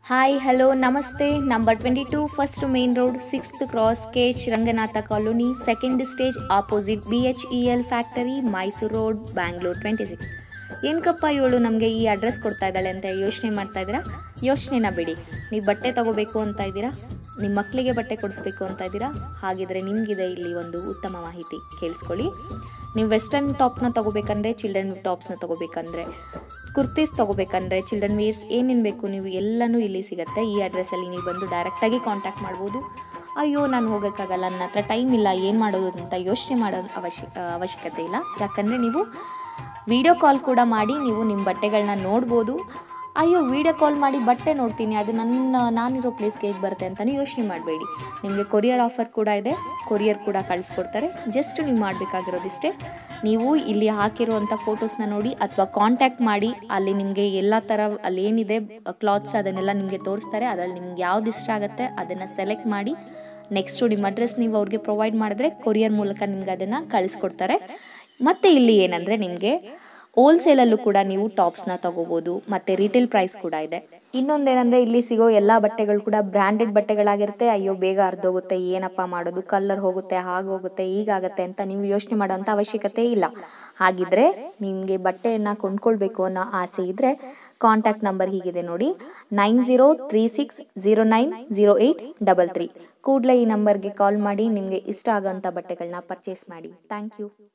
hi hello ನಮಸ್ತೆ number twenty two first main road sixth cross K H Ranganatha colony second stage opposite B H E L factory Mysuru road Bangalore twenty six ಏನಕ್ಕಪ್ಪ ಇವಳು ನಮಗೆ ಈ address ಕೊಡ್ತಾ ಇದ್ದಾಳೆ ಅಂತ ಯೋಚನೆ ಮಾಡ್ತಾ ಇದ್ದೀರಾ ಯೋಚನೆನ ಬಿಡಿ ನೀವು ಬಟ್ಟೆ ತಗೋಬೇಕು ಅಂತ ಇದ್ದೀರಾ ನಿಮ್ಮ ಮಕ್ಕಳಿಗೆ ಬಟ್ಟೆ ಕೊಡಿಸ್ಬೇಕು ಅಂತ ಇದ್ದೀರಾ ಹಾಗಿದ್ರೆ ನಿಮಗಿದೆ ಇಲ್ಲಿ ಒಂದು ಉತ್ತಮ ಮಾಹಿತಿ ಕೇಳಿಸ್ಕೊಳ್ಳಿ ನೀವು ವೆಸ್ಟರ್ನ್ ಟಾಪ್ನ ತಗೋಬೇಕಂದ್ರೆ ಚಿಲ್ಡ್ರನ್ ಟಾಪ್ಸ್ನ ತಗೋಬೇಕಂದ್ರೆ ಕುರ್ತೀಸ್ ತಗೋಬೇಕಂದ್ರೆ ಚಿಲ್ಡ್ರನ್ ವೇರ್ಸ್ ಏನೇನು ಬೇಕು ನೀವು ಎಲ್ಲನೂ ಇಲ್ಲಿ ಸಿಗುತ್ತೆ ಈ ಅಡ್ರೆಸ್ಸಲ್ಲಿ ನೀವು ಬಂದು ಡೈರೆಕ್ಟಾಗಿ ಕಾಂಟ್ಯಾಕ್ಟ್ ಮಾಡ್ಬೋದು ಅಯ್ಯೋ ನಾನು ಹೋಗೋಕ್ಕಾಗಲ್ಲ ನನ್ನ ಹತ್ರ ಟೈಮ್ ಇಲ್ಲ ಏನು ಮಾಡೋದು ಅಂತ ಯೋಚನೆ ಮಾಡೋ ಅವಶ್ಯ ಅವಶ್ಯಕತೆ ಇಲ್ಲ ಯಾಕಂದರೆ ನೀವು ವಿಡಿಯೋ ಕಾಲ್ ಕೂಡ ಮಾಡಿ ನೀವು ನಿಮ್ಮ ಬಟ್ಟೆಗಳನ್ನ ನೋಡ್ಬೋದು ಅಯ್ಯೋ ವಿಡಿಯೋ ಕಾಲ್ ಮಾಡಿ ಬಟ್ಟೆ ನೋಡ್ತೀನಿ ಅದು ನನ್ನ ನಾನಿರೋ ಪ್ಲೇಸ್ಗೆ ಹೇಗೆ ಬರುತ್ತೆ ಅಂತಲೂ ಯೋಚನೆ ಮಾಡಬೇಡಿ ನಿಮಗೆ ಕೊರಿಯರ್ ಆಫರ್ ಕೂಡ ಇದೆ ಕೊರಿಯರ್ ಕೂಡ ಕಳಿಸ್ಕೊಡ್ತಾರೆ ಜಸ್ಟ್ ನೀವು ಮಾಡಬೇಕಾಗಿರೋದಿಷ್ಟೇ ನೀವು ಇಲ್ಲಿ ಹಾಕಿರುವಂಥ ಫೋಟೋಸ್ನ ನೋಡಿ ಅಥವಾ ಕಾಂಟ್ಯಾಕ್ಟ್ ಮಾಡಿ ಅಲ್ಲಿ ನಿಮಗೆ ಎಲ್ಲ ಥರ ಅಲ್ಲಿ ಏನಿದೆ ಕ್ಲಾತ್ಸ್ ಅದನ್ನೆಲ್ಲ ನಿಮಗೆ ತೋರಿಸ್ತಾರೆ ಅದರಲ್ಲಿ ನಿಮ್ಗೆ ಯಾವ್ದು ಇಷ್ಟ ಆಗುತ್ತೆ ಅದನ್ನು ಸೆಲೆಕ್ಟ್ ಮಾಡಿ ನೆಕ್ಸ್ಟು ನಿಮ್ಮ ಅಡ್ರೆಸ್ ನೀವು ಅವ್ರಿಗೆ ಪ್ರೊವೈಡ್ ಮಾಡಿದ್ರೆ ಕೊರಿಯರ್ ಮೂಲಕ ನಿಮ್ಗೆ ಅದನ್ನು ಕಳಿಸ್ಕೊಡ್ತಾರೆ ಮತ್ತು ಇಲ್ಲಿ ಏನಂದರೆ ನಿಮಗೆ ಹೋಲ್ಸೇಲಲ್ಲೂ ಕೂಡ ನೀವು ಟಾಪ್ಸ್ನ ತಗೋಬೋದು ಮತ್ತು ರಿಟೇಲ್ ಪ್ರೈಸ್ ಕೂಡ ಇದೆ ಇನ್ನೊಂದೇನೆಂದರೆ ಇಲ್ಲಿ ಸಿಗೋ ಎಲ್ಲ ಬಟ್ಟೆಗಳು ಕೂಡ ಬ್ರ್ಯಾಂಡೆಡ್ ಬಟ್ಟೆಗಳಾಗಿರುತ್ತೆ ಅಯ್ಯೋ ಬೇಗ ಅರ್ಧೋಗುತ್ತೆ ಏನಪ್ಪ ಮಾಡೋದು ಕಲರ್ ಹೋಗುತ್ತೆ ಹಾಗೋಗುತ್ತೆ ಹೀಗಾಗುತ್ತೆ ಅಂತ ನೀವು ಯೋಚನೆ ಮಾಡೋಂಥ ಅವಶ್ಯಕತೆ ಇಲ್ಲ ಹಾಗಿದ್ರೆ ನಿಮಗೆ ಬಟ್ಟೆಯನ್ನು ಕೊಂಡ್ಕೊಳ್ಬೇಕು ಅನ್ನೋ ಆಸೆ ಇದ್ದರೆ ಕಾಂಟ್ಯಾಕ್ಟ್ ನಂಬರ್ ಹೀಗಿದೆ ನೋಡಿ nine zero three six zero nine zero eight double three ಕೂಡಲೇ ಈ ನಂಬರ್ಗೆ ಕಾಲ್ ಮಾಡಿ ನಿಮಗೆ ಇಷ್ಟ ಆಗೋಂಥ ಬಟ್ಟೆಗಳನ್ನ ಪರ್ಚೇಸ್ ಮಾಡಿ ಥ್ಯಾಂಕ್ ಯು